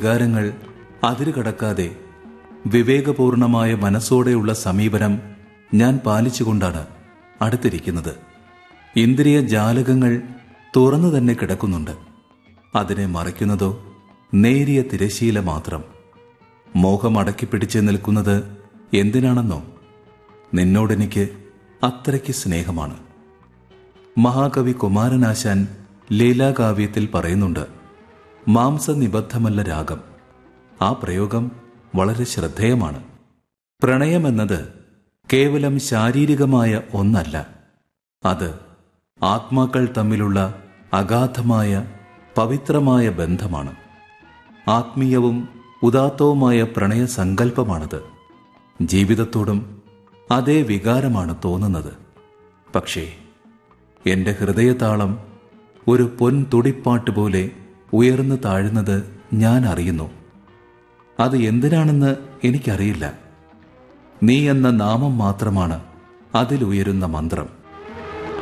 വികാരങ്ങൾ അതിരുകടക്കാതെ വിവേകപൂർണമായ മനസ്സോടെയുള്ള സമീപനം ഞാൻ പാലിച്ചുകൊണ്ടാണ് അടുത്തിരിക്കുന്നത് ഇന്ദ്രിയ ജാലകങ്ങൾ തുറന്നു തന്നെ കിടക്കുന്നുണ്ട് അതിനെ മറയ്ക്കുന്നതോ നേരിയ തിരശീല മാത്രം മോഹം അടക്കിപ്പിടിച്ച് നിൽക്കുന്നത് എന്തിനാണെന്നോ നിന്നോടെനിക്ക് അത്രയ്ക്ക് സ്നേഹമാണ് മഹാകവി കുമാരനാശാൻ ലീലാകാവ്യത്തിൽ പറയുന്നുണ്ട് മാംസനിബദ്ധമല്ല രാഗം ആ പ്രയോഗം വളരെ ശ്രദ്ധേയമാണ് പ്രണയമെന്നത് കേവലം ശാരീരികമായ ഒന്നല്ല അത് ആത്മാക്കൾ തമ്മിലുള്ള അഗാധമായ പവിത്രമായ ബന്ധമാണ് ആത്മീയവും ഉദാത്തവുമായ പ്രണയ സങ്കല്പമാണത് ജീവിതത്തോടും അതേ വികാരമാണ് തോന്നുന്നത് പക്ഷേ എൻ്റെ ഹൃദയതാളം ഒരു പൊൻ തുടിപ്പാട്ട് പോലെ ഉയർന്നു താഴുന്നത് ഞാൻ അറിയുന്നു അത് എന്തിനാണെന്ന് എനിക്കറിയില്ല നീ എന്ന നാമം മാത്രമാണ് അതിലുയരുന്ന മന്ത്രം